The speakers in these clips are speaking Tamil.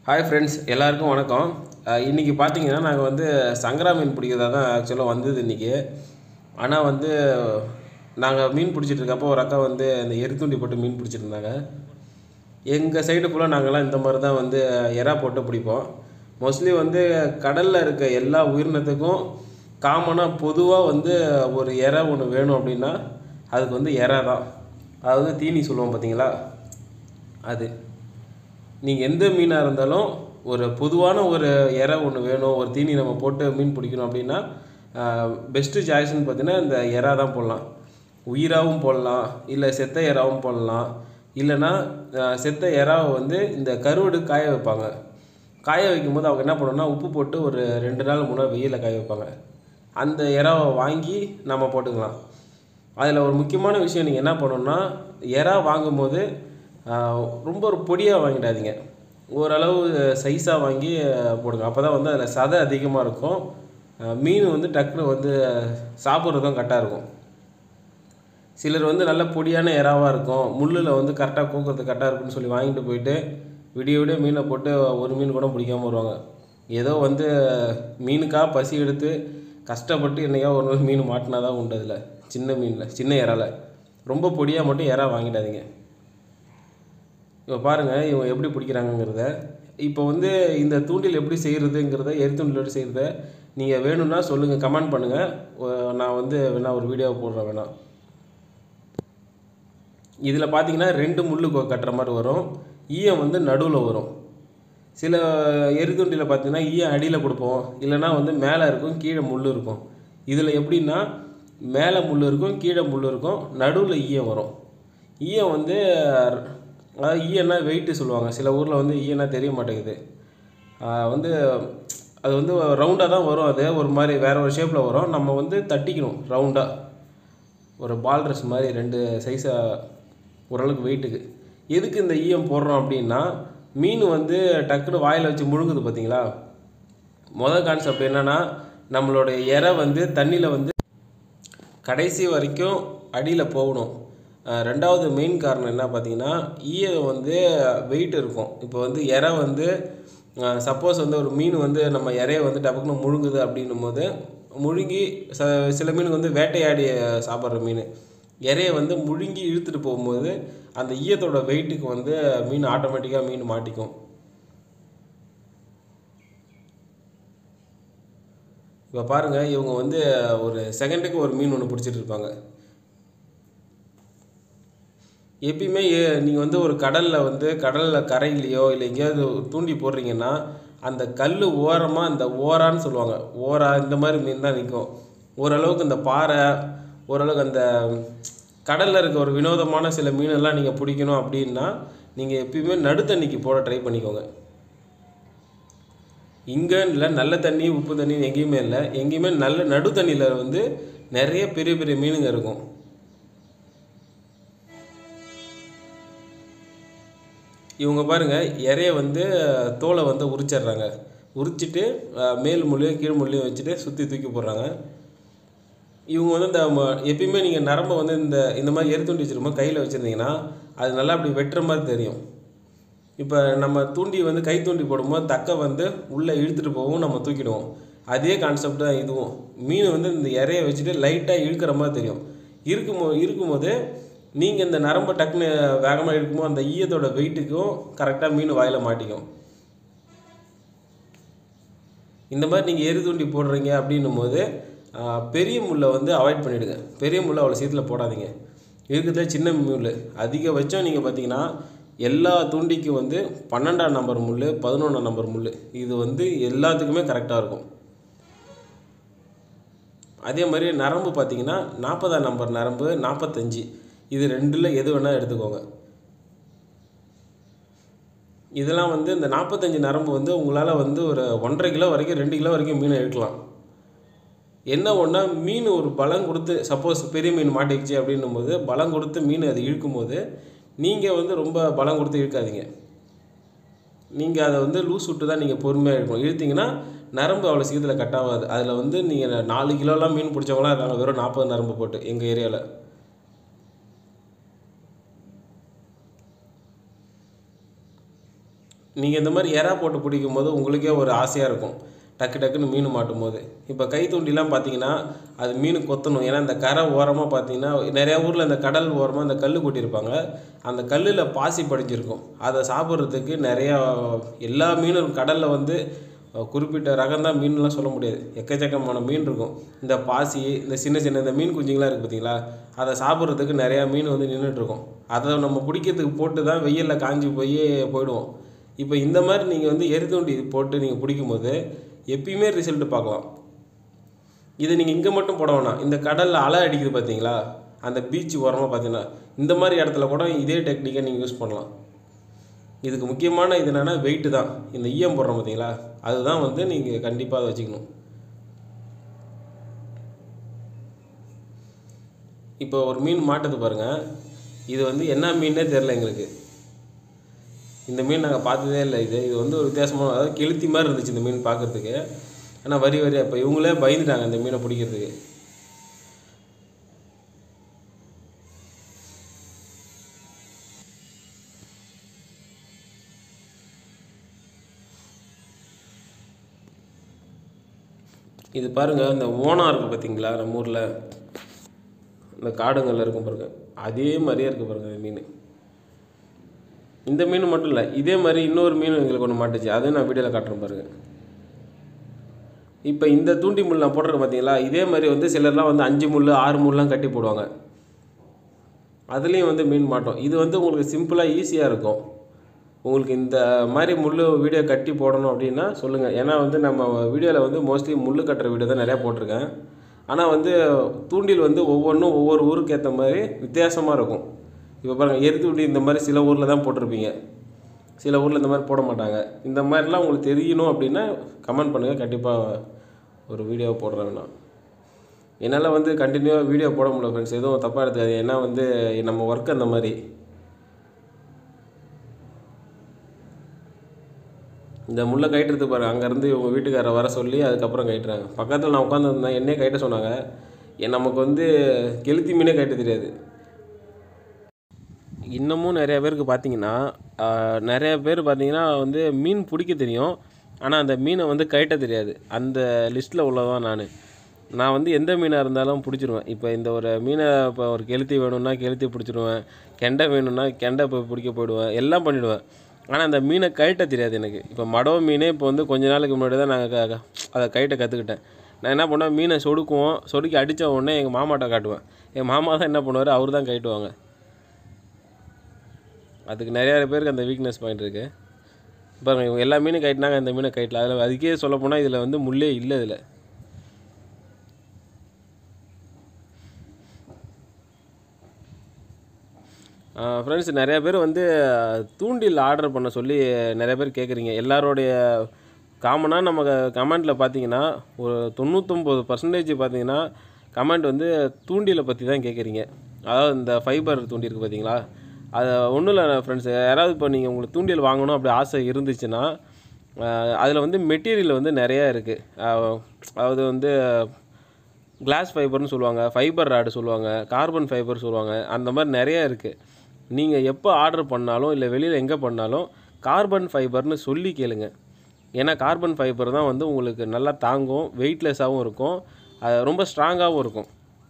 ஹாய் ஃப்ரெண்ட்ஸ் எல்லாருக்கும் வணக்கம் அஹ் இன்னைக்கு பார்த்தீங்கன்னா நாங்கள் வந்து சங்கரா மீன் பிடிக்கிறதா தான் ஆக்சுவலாக வந்தது இன்றைக்கி ஆனால் வந்து நாங்கள் மீன் பிடிச்சிட்டு இருக்கப்போ ஒரு அக்கா வந்து அந்த எரித்துண்டி போட்டு மீன் பிடிச்சிட்டு இருந்தாங்க எங்கள் சைடு ஃபுல்லாக நாங்கள்லாம் இந்த மாதிரி தான் வந்து எறா போட்டு பிடிப்போம் மோஸ்ட்லி வந்து கடலில் இருக்க எல்லா உயிரினத்துக்கும் காமனாக பொதுவாக வந்து ஒரு எறா ஒன்று வேணும் அப்படின்னா அதுக்கு வந்து எறா தான் அதாவது தீனி சொல்லுவோம் பார்த்தீங்களா அது நீங்கள் எந்த மீனாக இருந்தாலும் ஒரு பொதுவான ஒரு இறை ஒன்று வேணும் ஒரு தீனி நம்ம போட்டு மீன் பிடிக்கணும் அப்படின்னா பெஸ்ட்டு சாய்ஸ்னு பார்த்தீங்கன்னா இந்த எறா தான் போடலாம் உயிராகவும் போடலாம் இல்லை செத்த எறாவும் போடலாம் இல்லைன்னா அஹ், செத்த எறாவை வந்து இந்த கருவடு காய வைப்பாங்க காய வைக்கும்போது அவங்க என்ன பண்ணுவோம்னா உப்பு போட்டு ஒரு ரெண்டு நாள் மூணு நாள் வெயிலில் காய வைப்பாங்க அந்த எறாவை வாங்கி நம்ம போட்டுக்கலாம் அதில் ஒரு முக்கியமான விஷயம் நீங்கள் என்ன பண்ணணும்னா எறா வாங்கும்போது ஆஹ், ரொம்ப ஒரு பொடியாக வாங்கிடாதீங்க ஓரளவு சைஸாக வாங்கி ஆஹ், போடுங்க அப்போ தான் வந்து அதில் சதை அதிகமாக இருக்கும் ஆஹ், மீன் வந்து டக்குனு வந்து சாப்பிட்றதும் கரெக்டாக இருக்கும் சிலர் வந்து நல்ல பொடியான எறாவாக இருக்கும் முள்ளில் வந்து கரெக்டாக கூக்கிறது கரெக்டாக இருக்கும்னு சொல்லி வாங்கிட்டு போயிட்டு விடிய விடிய மீனை போட்டு ஒரு மீன் கூட பிடிக்காம வருவாங்க ஏதோ வந்து மீனுக்காக பசி எடுத்து கஷ்டப்பட்டு என்னைக்கா ஒரு நாள் மீன் மாட்டினா தான் உண்டு அதில் சின்ன மீனில் சின்ன இறால ரொம்ப பொடியாக மட்டும் இறா வாங்கிடாதீங்க இப்போ பாருங்கள் இவங்க எப்படி பிடிக்கிறாங்கங்கிறத இப்போ வந்து இந்த தூண்டில் எப்படி செய்கிறதுங்கிறத எரித்தூண்டில் எப்படி செய்கிறத நீங்கள் வேணும்னா சொல்லுங்கள் கமெண்ட் பண்ணுங்கள் நான் வந்து வேணா ஒரு வீடியோ போடுறேன் வேணா இதில் பார்த்தீங்கன்னா ரெண்டு முள்ளு கொ- கட்டுற மாதிரி வரும் ஈயம் வந்து நடுவில் வரும் சில எரிதுண்டியில் பார்த்தீங்கன்னா ஈயம் அடியில் கொடுப்போம் இல்லைன்னா வந்து மேலே இருக்கும் கீழே முள் இருக்கும் இதில் எப்படின்னா மேலே முள் இருக்கும் கீழே முள் இருக்கும் நடுவில் ஈயம் வரும் ஈயம் வந்து அதாவது ஈயன்னா வெயிட்டு சொல்லுவாங்க சில ஊரில் வந்து ஈயன்னா தெரிய மாட்டேங்குது ஆஹ் வந்து அது வந்து ரவுண்டாக தான் வரும் அது ஒரு மாதிரி வேற ஒரு ஷேப்பில் வரும் நம்ம வந்து தட்டிக்கணும் ரவுண்டாக ஒரு பால் ட்ரெஸ் மாதிரி ரெண்டு சைஸாக ஓரளவுக்கு வெயிட்டுக்கு எதுக்கு இந்த ஈயம் போடுறோம் அப்படின்னா மீன் வந்து டக்குன்னு வாயில் வச்சு முழுங்குது பார்த்தீங்களா முதல் கான்செப்ட் என்னன்னா நம்மளுடைய இறை வந்து தண்ணியில் வந்து கடைசி வரைக்கும் அடியில் போகணும் அஹ் ரெண்டாவது மெயின் காரணம் என்ன பார்த்தீங்கன்னா ஈயம் வந்து வெயிட் இருக்கும் இப்போ வந்து இறை வந்து சப்போஸ் வந்து ஒரு மீன் வந்து நம்ம இறைய வந்து டபக்குன்னு முழுங்குது அப்படின்னும் போது முழுங்கி ச சில மீன் வந்து வேட்டையாடி சாப்பிட்ற மீன் இறைய வந்து முழுங்கி இழுத்துட்டு போகும்போது அந்த ஈயத்தோட வெயிட்டுக்கு வந்து மீன் ஆட்டோமேட்டிக்காக மீன் மாட்டிக்கும் இப்போ பாருங்கள் இவங்க வந்து ஒரு செகண்டுக்கு ஒரு மீன் ஒன்று பிடிச்சிட்டு இருப்பாங்க எப்பயுமே நீங்கள் வந்து ஒரு கடலில் வந்து கடலில் கரையிலையோ இல்லை எங்கேயாவது தூண்டி போடுறீங்கன்னா அந்த கல் ஓரமாக இந்த ஓரான்னு சொல்லுவாங்க ஓரா இந்த மாதிரி மீன் தான் நிற்கும் ஓரளவுக்கு இந்த பாறை ஓரளவுக்கு அந்த கடலில் இருக்க ஒரு வினோதமான சில மீனெல்லாம் நீங்கள் பிடிக்கணும் அப்படின்னா நீங்கள் எப்பயுமே நடுத்தண்ணிக்கு போட ட்ரை பண்ணிக்கோங்க இங்கே இல்லை நல்ல தண்ணி உப்பு தண்ணி எங்கேயுமே இல்லை எங்கேயுமே நல்ல நடு தண்ணியில் வந்து நிறைய பெரிய பெரிய மீனுங்க இருக்கும் இவங்க பாருங்க இறைய வந்து தோலை வந்து உரிச்சிடுறாங்க உரிச்சிட்டு அஹ், மேல் முள்ளையும் கீழ் முள்ளையும் வச்சுட்டு சுற்றி தூக்கி போடுறாங்க இவங்க வந்து இந்த ம- எப்பயுமே நீங்கள் நரம்பை வந்து இந்த இந்த மாதிரி எரித்துண்டி வச்சிருக்கும்போது கையில் வச்சுருந்தீங்கன்னா அது நல்லா அப்படி வெட்டுற மாதிரி தெரியும் இப்போ நம்ம தூண்டி வந்து கை தூண்டி போடும்போது தக்கை வந்து உள்ளே இழுத்துட்டு போகவும் நம்ம தூக்கிடுவோம் அதே கான்செப்ட் தான் இதுவும் மீன் வந்து இந்த இறைய வச்சுட்டு லைட்டாக இழுக்கிற மாதிரி தெரியும் இருக்குமோ இருக்கும்போது நீங்கள் இந்த நரம்பை டக்குன்னு வேகமாக இழுக்கும்போது அந்த ஈயத்தோட வெயிட்டுக்கும் கரெக்டாக மீன் வாயில் மாட்டிக்கும் இந்த மாதிரி நீங்கள் எரி தூண்டி போடுறீங்க அப்படின்னும் போது ஆஹ், பெரிய முள்ளை வந்து அவாய்ட் பண்ணிவிடுங்க பெரிய முள்ளை அவ்வளோ சீக்கிரத்தில் போடாதீங்க இருக்கிறதுல சின்ன முள் அதிகபட்சம் நீங்கள் பார்த்தீங்கன்னா எல்லா தூண்டிக்கும் வந்து பன்னெண்டாம் நம்பர் முள் பதினொன்றாம் நம்பர் முள் இது வந்து எல்லாத்துக்குமே கரெக்டாக இருக்கும் அதே மாதிரி நரம்பு பார்த்தீங்கன்னா நாற்பதாம் நம்பர் நரம்பு நாற்பத்தஞ்சு இது ரெண்டில் எது வேணால் எடுத்துக்கோங்க இதெல்லாம் வந்து இந்த நாற்பத்தஞ்சு நரம்பு வந்து உங்களால் வந்து ஒரு ஒன்றரை கிலோ வரைக்கும் ரெண்டு கிலோ வரைக்கும் மீனை இழுக்கலாம் என்ன ஒன்றா மீன் ஒரு பலம் கொடுத்து சப்போஸ் பெரிய மீன் மாட்டிக்கிச்சு அப்படின்னும் போது பலம் கொடுத்து மீன் அது இழுக்கும் போது நீங்கள் வந்து ரொம்ப பலம் கொடுத்து இழுக்காதீங்க நீங்கள் அதை வந்து லூஸ் விட்டு தான் நீங்கள் பொறுமையாக இழுக்கணும் இழுத்தீங்கன்னா நரம்பு அவ்வளோ சீக்கிரத்தில் கட் ஆகாது அதில் வந்து நீங்கள் நாலு கிலோலாம் மீன் பிடிச்சவங்களாம் இருக்காங்க வெறும் நாற்பது நரம்பு போட்டு எங்கள் ஏரியாவில் நீங்கள் இந்த மாதிரி எறா போட்டு பிடிக்கும் போது உங்களுக்கே ஒரு ஆசையாக இருக்கும் டக்கு டக்குன்னு மீன் மாட்டும் போது இப்போ கை தூண்டிலாம் பார்த்தீங்கன்னா அது மீன் கொத்தணும் ஏன்னா இந்த கரை ஓரமாக பார்த்தீங்கன்னா நிறையா ஊரில் இந்த கடல் ஓரமாக இந்த கல் கொட்டியிருப்பாங்க அந்த கல்லில் பாசி படிஞ்சிருக்கும் அதை சாப்பிட்றதுக்கு நிறையா எல்லா மீனும் கடலில் வந்து அஹ், குறிப்பிட்ட ரகம் தான் மீன்லாம் சொல்ல முடியாது எக்கச்சக்கமான மீன் இருக்கும் இந்த பாசி இந்த சின்ன சின்ன இந்த மீன் குஞ்சுங்களாம் இருக்குது பார்த்தீங்களா அதை சாப்பிட்றதுக்கு நிறையா மீன் வந்து நின்றுட்டு இருக்கும் அதை நம்ம பிடிக்கிறதுக்கு போட்டு தான் வெயிலில் காஞ்சி போய் போயிடுவோம் இப்போ இந்த மாதிரி நீங்கள் வந்து எரிதூண்டி போட்டு நீங்கள் பிடிக்கும்போது எப்பயுமே ரிசல்ட் பார்க்கலாம் இது நீங்கள் இங்கே மட்டும் போட வேணாம் இந்த கடலில் அலை அடிக்குது பார்த்தீங்களா அந்த பீச் ஓரமாக பார்த்தீங்கன்னா இந்த மாதிரி இடத்துல கூட இதே டெக்னிக்கை நீங்கள் யூஸ் பண்ணலாம் இதுக்கு முக்கியமான இது என்னென்னா வெயிட்டு தான் இந்த ஈயம் போடுறோம் பார்த்தீங்களா அதுதான் வந்து நீங்கள் கண்டிப்பாக அதை வச்சுக்கணும் இப்போ ஒரு மீன் மாட்டுது பாருங்கள் இது வந்து என்ன மீனே தெரில எங்களுக்கு இந்த மீன் நாங்கள் பார்த்ததே இல்லை இது இது வந்து ஒரு வித்தியாசமான அதாவது கெளுத்தி மாதிரி இருந்துச்சு இந்த மீன் பார்க்கறதுக்கு ஆனால் வரி வரியாக இப்போ இவங்களே பயந்துட்டாங்க இந்த மீனை பிடிக்கிறதுக்கு இது பாருங்கள் இந்த ஓணம் இருக்குது பார்த்தீங்களா நம்ம ஊரில் இந்த காடுங்களில் இருக்கும் பாருங்க அதே மாதிரியே இருக்குது பாருங்க இந்த மீன் இந்த மீன் மட்டும் இல்லை இதே மாதிரி இன்னொரு மீன் எங்களுக்கு ஒன்று மாட்டுச்சு அதையும் நான் வீடியோவில் காட்டுறேன் பாருங்க இப்போ இந்த தூண்டி முள் நான் போட்டிருக்கேன் பார்த்தீங்களா இதே மாதிரி வந்து சிலர்லாம் வந்து அஞ்சு முள் ஆறு முள்லாம் கட்டி போடுவாங்க அதுலேயும் வந்து மீன் மாட்டோம் இது வந்து உங்களுக்கு சிம்பிளாக ஈஸியாக இருக்கும் உங்களுக்கு இந்த மாதிரி முள் வீடியோ கட்டி போடணும் அப்படின்னா சொல்லுங்கள் ஏன்னா வந்து நம்ம வீடியோவில் வந்து மோஸ்ட்லி முள் கட்டுற வீடியோ தான் நிறையா போட்டிருக்கேன் ஆனால் வந்து தூண்டில் வந்து ஒவ்வொன்றும் ஒவ்வொரு ஊருக்கு ஏற்ற மாதிரி வித்தியாசமாக இருக்கும் இப்போ பாருங்கள் எரி தூண்டி இந்த மாதிரி சில ஊரில் தான் போட்டிருப்பீங்க சில ஊரில் இந்த மாதிரி போட மாட்டாங்க இந்த மாதிரிலாம் உங்களுக்கு தெரியணும் அப்படின்னா கமெண்ட் பண்ணுங்கள் கண்டிப்பாக ஒரு வீடியோ போடுறேன் நான் என்னால் வந்து கண்டினியூவாக வீடியோ போட முடியல ஃப்ரெண்ட்ஸ் எதுவும் தப்பாக எடுத்துக்காது ஏன்னா வந்து நம்ம ஒர்க் அந்த மாதிரி இந்த முள்ளை கயிட்டுறது பாரு அங்கேருந்து இவங்க வீட்டுக்காரரை வர சொல்லி அதுக்கப்புறம் கயிட்டுறாங்க பக்கத்தில் நான் உட்காந்துருந்தேன் என்னையே கயிட்ட சொன்னாங்க என் நமக்கு வந்து கெளுத்தி மீனே கயிட்ட தெரியாது இன்னமும் நிறைய பேருக்கு பார்த்தீங்கன்னா ஆஹ், நிறைய பேர் பார்த்தீங்கன்னா வந்து மீன் பிடிக்க தெரியும் ஆனால் அந்த மீனை வந்து கயிட்ட தெரியாது அந்த லிஸ்ட்டில் உள்ளதான் நான் நான் வந்து எந்த மீனாக இருந்தாலும் பிடிச்சிருவேன் இப்போ இந்த ஒரு மீனை இப்போ ஒரு கெளுத்தி வேணும்னா கெளுத்தி பிடிச்சிருவேன் கெண்டை வேணும்னா கெண்டை போய் பிடிக்க போயிடுவேன் எல்லாம் பண்ணிவிடுவேன் ஆனால் அந்த மீனை கயிட்ட தெரியாது எனக்கு இப்போ மடவ மீனே இப்போ வந்து கொஞ்ச நாளுக்கு முன்னாடி தான் நாங்கள் அதை கயிட்ட கற்றுக்கிட்டேன் நான் என்ன பண்ணுவேன் மீனை சொடுக்குவோம் சொடுக்கி அடித்த உடனே எங்கள் மாமாட்ட காட்டுவேன் என் மாமா தான் என்ன பண்ணுவார் அவர் தான் கயிட்டுவாங்க அதுக்கு நிறைய பேருக்கு அந்த வீக்னஸ் பாயிண்ட் இருக்குது பாருங்க இவங்க எல்லா மீனும் கைட்டினாங்க இந்த மீனை கைட்டல அதில் அதுக்கே சொல்ல போனால் இதில் வந்து முள்ளே இல்லை இதில் ஃப்ரெண்ட்ஸ் நிறைய பேர் வந்து தூண்டில் ஆர்டர் பண்ண சொல்லி நிறைய பேர் கேட்குறீங்க எல்லாரோடைய காமனாக நம்ம கமெண்ட்டில் பார்த்தீங்கன்னா ஒரு தொண்ணூத்தொம்பது பர்சன்டேஜ் பார்த்தீங்கன்னா கமெண்ட் வந்து தூண்டிலை பற்றி தான் கேட்குறீங்க அதாவது இந்த ஃபைபர் தூண்டி இருக்குது பார்த்தீங்களா அது ஒன்றும் இல்லை ஃப்ரெண்ட்ஸ் யாராவது இப்போ நீங்கள் உங்களுக்கு தூண்டில் வாங்கணும் அப்படி ஆசை இருந்துச்சுன்னா அதில் வந்து மெட்டீரியல் வந்து நிறையா இருக்குது அதாவது வந்து கிளாஸ் ஃபைபர்னு சொல்லுவாங்க ஃபைபர் ராடு சொல்லுவாங்க கார்பன் ஃபைபர் சொல்லுவாங்க அந்த மாதிரி நிறைய இருக்குது நீங்கள் எப்போ ஆர்டர் பண்ணாலும் இல்லை வெளியில் எங்கே பண்ணாலும் கார்பன் ஃபைபர்னு சொல்லி கேளுங்க ஏன்னா கார்பன் ஃபைபர் தான் வந்து உங்களுக்கு நல்லா தாங்கும் வெயிட்லெஸ்ஸாகவும் இருக்கும் அது ரொம்ப ஸ்ட்ராங்காகவும் இருக்கும்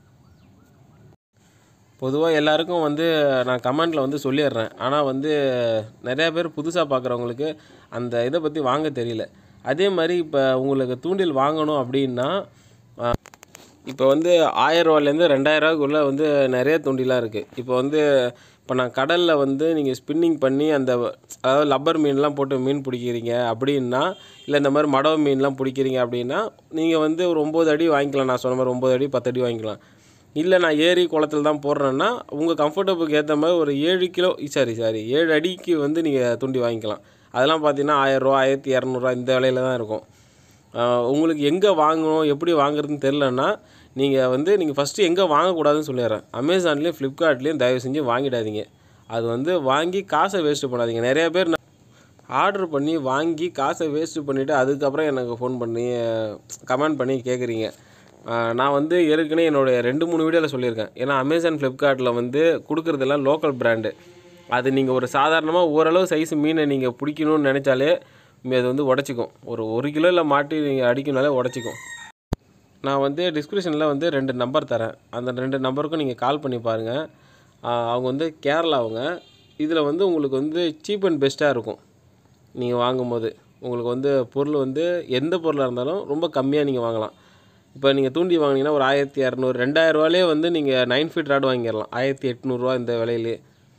பொதுவாக எல்லாருக்கும் வந்து நான் கமெண்ட்டில் வந்து சொல்லிடுறேன் ஆனால் வந்து நிறையா பேர் புதுசாக பார்க்குறவங்களுக்கு அந்த இதை பற்றி வாங்க தெரியல அதே மாதிரி இப்போ உங்களுக்கு தூண்டில் வாங்கணும் அப்படின்னா இப்போ வந்து ஆயிரரூவாலேருந்து ரெண்டாயிரரூவாக்குள்ளே வந்து நிறைய தூண்டிலாம் இருக்குது இப்போ வந்து இப்போ நான் கடலில் வந்து நீங்கள் ஸ்பின்னிங் பண்ணி அந்த அதாவது லப்பர் மீன்லாம் போட்டு மீன் பிடிக்கிறீங்க அப்படின்னா இல்லை இந்த மாதிரி மடவ மீன்லாம் பிடிக்கிறீங்க அப்படின்னா நீங்கள் வந்து ஒரு ஒம்பது அடி வாங்கிக்கலாம் நான் சொன்ன மாதிரி ஒம்பது அடி பத்து அடி வாங்கிக்கலாம் இல்லை நான் ஏரி குளத்துல தான் போடுறேன்னா உங்கள் கம்ஃபர்டபுளுக்கு ஏற்ற மாதிரி ஒரு ஏழு கிலோ சாரி சாரி ஏழு அடிக்கு வந்து நீங்கள் தூண்டி வாங்கிக்கலாம் அதெல்லாம் பார்த்தீங்கன்னா ஆயிரரூவா ஆயிரத்தி இரநூறுவா இந்த விலையில தான் இருக்கும் ஆஹ் உங்களுக்கு எங்கே வாங்கணும் எப்படி வாங்குறதுன்னு தெரிலன்னா நீங்கள் வந்து நீங்கள் ஃபஸ்ட்டு எங்கே வாங்கக்கூடாதுன்னு சொல்லிடுறேன் அமேசான்லேயும் ஃப்ளிப்கார்ட்லேயும் தயவு செஞ்சு வாங்கிடாதீங்க அது வந்து வாங்கி காசை வேஸ்ட்டு பண்ணாதீங்க நிறைய பேர் ஆர்டர் பண்ணி வாங்கி காசை வேஸ்ட்டு பண்ணிவிட்டு அதுக்கப்புறம் எனக்கு ஃபோன் பண்ணி கமெண்ட் பண்ணி கேட்குறீங்க நான் வந்து ஏற்கனவே என்னுடைய ரெண்டு மூணு வீடியோவில் சொல்லியிருக்கேன் ஏன்னா அமேசான் ஃப்ளிப்கார்ட்டில் வந்து கொடுக்குறதெல்லாம் லோக்கல் பிராண்டு அது நீங்கள் ஒரு சாதாரணமாக ஓரளவு சைஸ் மீனை நீங்கள் பிடிக்கணும்னு நினச்சாலே அது வந்து உடச்சிக்கும் ஒரு ஒரு கிலோவில் மாட்டி நீங்கள் அடிக்கணும்னாலே உடச்சிக்கும் நான் வந்து டிஸ்கிரிப்ஷனில் வந்து ரெண்டு நம்பர் தரேன் அந்த ரெண்டு நம்பருக்கும் நீங்கள் கால் பண்ணி பாருங்கள் அவங்க வந்து கேரளாவுங்க இதில் வந்து உங்களுக்கு வந்து சீப் அண்ட் பெஸ்ட்டாக இருக்கும் நீங்கள் வாங்கும்போது உங்களுக்கு வந்து பொருள் வந்து எந்த பொருளாக இருந்தாலும் ரொம்ப கம்மியாக நீங்கள் வாங்கலாம் இப்போ நீங்கள் தூண்டி வாங்கினீங்கன்னா ஒரு ஆயிரத்தி இரநூறு ரெண்டாயிரரூவாலே வந்து நீங்கள் நைன் ஃபீட் ராட் வாங்கிடலாம் ஆயிரத்தி எட்நூறுரூவா இந்த விலையிலே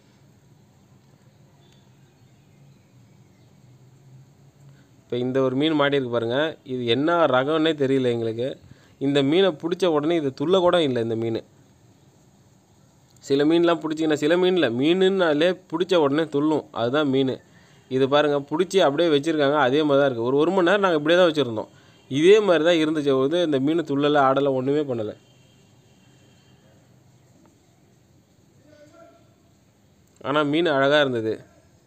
இப்போ இந்த ஒரு மீன் மாட்டியிருக்கு பாருங்கள் இது என்ன ரகம்னே தெரியல எங்களுக்கு இந்த மீனை பிடிச்ச உடனே இது துள்ள கூட இல்லை இந்த மீன் சில மீன்லாம் பிடிச்சிங்கன்னா சில மீனில் மீனுன்னாலே பிடிச்ச உடனே துள்ளும் அதுதான் மீன் இது பாருங்கள் பிடிச்சி அப்படியே வச்சுருக்காங்க அதே மாதிரி தான் இருக்குது ஒரு ஒரு மணி நேரம் நாங்கள் இப்படியே தான் வச்சுருந்தோம் இதே மாதிரி தான் இருந்துச்சு போது இந்த மீன் துள்ளலை ஆடலை ஒன்றுமே பண்ணலை ஆனால் மீன் அழகாக இருந்தது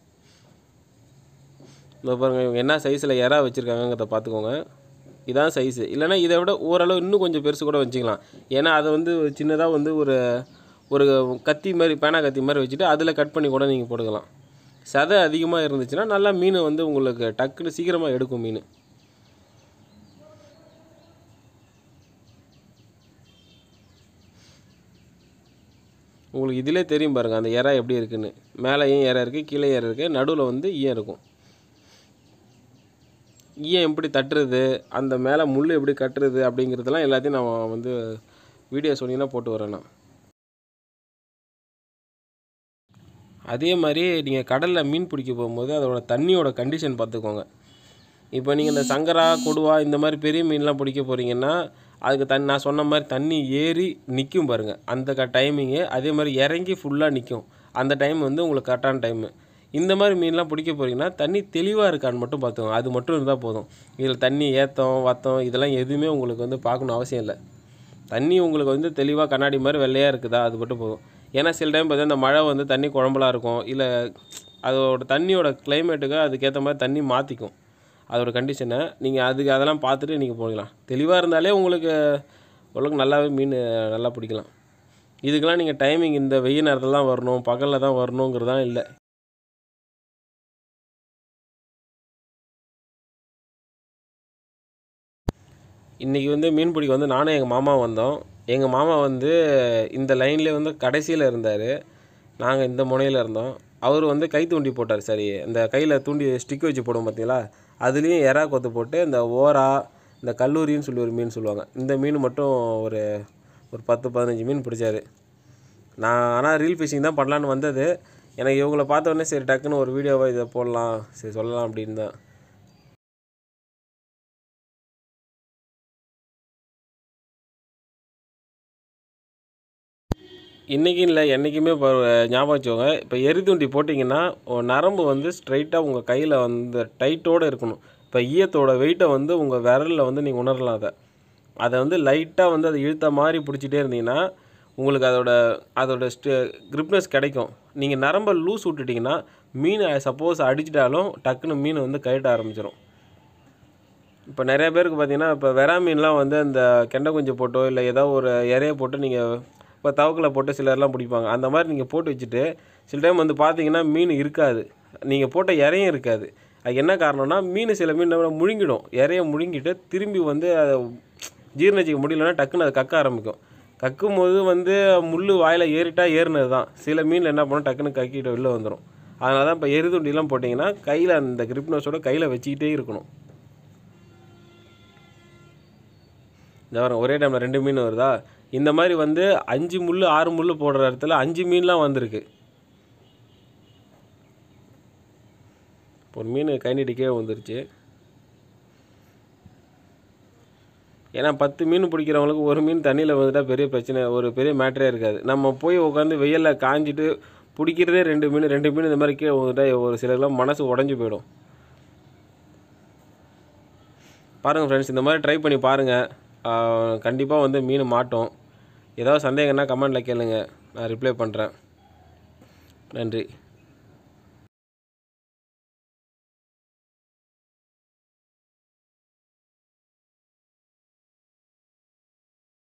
இந்த பாருங்கள் இவங்க என்ன சைஸில் இறா வச்சுருக்காங்கங்கிறத பார்த்துக்கோங்க இதான் சைஸு இல்லைனா இதை விட ஓரளவு இன்னும் கொஞ்சம் பெருசு கூட வச்சுக்கலாம் ஏன்னா அதை வந்து சின்னதாக வந்து ஒரு ஒரு கத்தி மாதிரி பேனா கத்தி மாதிரி வச்சுட்டு அதில் கட் பண்ணி கூட நீங்கள் போட்டுக்கலாம் சதை அதிகமாக இருந்துச்சுன்னா நல்லா மீன் வந்து உங்களுக்கு டக்குன்னு சீக்கிரமாக எடுக்கும் மீன் உங்களுக்கு இதிலே தெரியும் பாருங்கள் அந்த இறா எப்படி இருக்குன்னு மேலேயும் இறை இருக்குது கீழே இறை இருக்குது நடுவில் வந்து ஈயம் இருக்கும் ஈயம் எப்படி தட்டுறது அந்த மேலே முள் எப்படி கட்டுறது அப்படிங்கிறதெல்லாம் எல்லாத்தையும் நான் வந்து வீடியோ சொன்னீங்கன்னா போட்டு வரேன் நான் அதே மாதிரி நீங்கள் கடலில் மீன் பிடிக்க போகும்போது அதோட தண்ணியோட கண்டிஷன் பார்த்துக்கோங்க இப்போ நீங்கள் இந்த சங்கரா கொடுவா இந்த மாதிரி பெரிய மீன்லாம் பிடிக்க போகிறீங்கன்னா அதுக்கு தண்ணி நான் சொன்ன மாதிரி தண்ணி ஏறி நிற்கும் பாருங்கள் அந்த க டைமிங்கு அதே மாதிரி இறங்கி ஃபுல்லாக நிற்கும் அந்த டைம் வந்து உங்களுக்கு கரெக்டான டைமு இந்த மாதிரி மீன்லாம் பிடிக்க போகிறீங்கன்னா தண்ணி தெளிவாக இருக்கான்னு மட்டும் பார்த்துக்கோங்க அது மட்டும் இருந்தால் போதும் இதில் தண்ணி ஏத்தம் வத்தம் இதெல்லாம் எதுவுமே உங்களுக்கு வந்து பார்க்கணும் அவசியம் இல்லை தண்ணி உங்களுக்கு வந்து தெளிவாக கண்ணாடி மாதிரி வெள்ளையாக இருக்குதா அது மட்டும் போதும் ஏன்னா சில டைம் பார்த்தீங்கன்னா இந்த மழை வந்து தண்ணி குழம்பலாக இருக்கும் இல்லை அதோட தண்ணியோட கிளைமேட்டுக்கு அதுக்கேற்ற மாதிரி தண்ணி மாற்றிக்கும் அதோட கண்டிஷனை நீங்கள் அதுக்கு அதெல்லாம் பார்த்துட்டு நீங்கள் போகலாம் தெளிவாக இருந்தாலே உங்களுக்கு ஓரளவுக்கு நல்லாவே மீன் நல்லா பிடிக்கலாம் இதுக்கெல்லாம் நீங்கள் டைமிங் இந்த வெயில் நேரத்தில் தான் வரணும் பகலில் தான் வரணுங்கிறதான் இல்லை இன்றைக்கி வந்து மீன் பிடிக்க வந்து நானும் எங்கள் மாமா வந்தோம் எங்கள் மாமா வந்து இந்த லைன்லேயே வந்து கடைசியில் இருந்தார் நாங்கள் இந்த முனையில் இருந்தோம் அவர் வந்து கை தூண்டி போட்டார் சரி இந்த கையில் தூண்டி ஸ்டிக் வச்சு போடுவோம் பார்த்தீங்களா அதுலேயும் எறா கொத்து போட்டு இந்த ஓரா இந்த கல்லூரின்னு சொல்லி ஒரு மீன் சொல்லுவாங்க இந்த மீன் மட்டும் ஒரு ஒரு பத்து பதினஞ்சு மீன் பிடிச்சாரு நான் ஆனால் ரீல் ஃபிஷிங் தான் பண்ணலான்னு வந்தது எனக்கு இவங்கள பார்த்த உடனே சரி டக்குன்னு ஒரு வீடியோவை இதை போடலாம் சரி சொல்லலாம் அப்படின்னு தான் இன்றைக்கும் இல்லை என்றைக்குமே இப்போ ஞாபகம் வச்சுக்கோங்க இப்போ எரிதூண்டி போட்டிங்கன்னா ஒரு நரம்பு வந்து ஸ்ட்ரைட்டாக உங்கள் கையில் வந்து டைட்டோடு இருக்கணும் இப்போ ஈயத்தோட வெயிட்டை வந்து உங்கள் விரலில் வந்து நீங்கள் உணரலாம் அதை அதை வந்து லைட்டாக வந்து அதை இழுத்த மாதிரி பிடிச்சிட்டே இருந்தீங்கன்னா உங்களுக்கு அதோட அதோட ஸ்ட கிரிப்னஸ் கிடைக்கும் நீங்கள் நரம்பை லூஸ் விட்டுட்டிங்கன்னா மீன் சப்போஸ் அடிச்சிட்டாலும் டக்குன்னு மீன் வந்து கழட்ட ஆரம்பிச்சிடும் இப்போ நிறைய பேருக்கு பார்த்தீங்கன்னா இப்போ வெறா மீன்லாம் வந்து அந்த கெண்டை குஞ்சு போட்டோ இல்லை ஏதோ ஒரு இறைய போட்டு நீங்கள் இப்போ தவக்கில் போட்டு சிலர்லாம் பிடிப்பாங்க அந்த மாதிரி நீங்கள் போட்டு வச்சுட்டு சில டைம் வந்து பார்த்தீங்கன்னா மீன் இருக்காது நீங்கள் போட்ட இறையும் இருக்காது அது என்ன காரணம்னா மீன் சில மீன் முழுங்கிடும் இறைய முழுங்கிட்டு திரும்பி வந்து அதை ஜீர்ணிச்சிக்க முடியலன்னா டக்குன்னு அதை கக்க ஆரம்பிக்கும் கக்கும் போது வந்து முள் வாயில் ஏறிட்டா ஏறினது தான் சில மீனில் என்ன பண்ணும் டக்குன்னு கக்கிட்டு வெளில வந்துடும் அதனால தான் இப்போ எரிதுண்டிலாம் போட்டிங்கன்னா கையில் அந்த கிரிப்னஸோட கையில் வச்சுக்கிட்டே இருக்கணும் இந்த வாரம் ஒரே டைமில் ரெண்டு மீன் வருதா இந்த மாதிரி வந்து அஞ்சு முள் ஆறு முள் போடுற இடத்துல அஞ்சு மீன்லாம் வந்திருக்கு ஒரு மீன் கை நீட்டிக்கே வந்துருச்சு ஏன்னா பத்து மீன் பிடிக்கிறவங்களுக்கு ஒரு மீன் தண்ணியில் வந்துட்டால் பெரிய பிரச்சனை ஒரு பெரிய மேட்டரே இருக்காது நம்ம போய் உட்காந்து வெயிலில் காஞ்சிட்டு பிடிக்கிறதே ரெண்டு மீன் ரெண்டு மீன் இந்த மாதிரி கீழே வந்துட்டா ஒரு சிலர்லாம் மனசு உடஞ்சி போயிடும் பாருங்கள் ஃப்ரெண்ட்ஸ் இந்த மாதிரி ட்ரை பண்ணி பாருங்கள் கண்டிப்பாக வந்து மீன் மாட்டோம் ஏதாவது சந்தேகம்னா கமெண்டில் கேளுங்க நான் ரிப்ளை பண்ணுறேன் நன்றி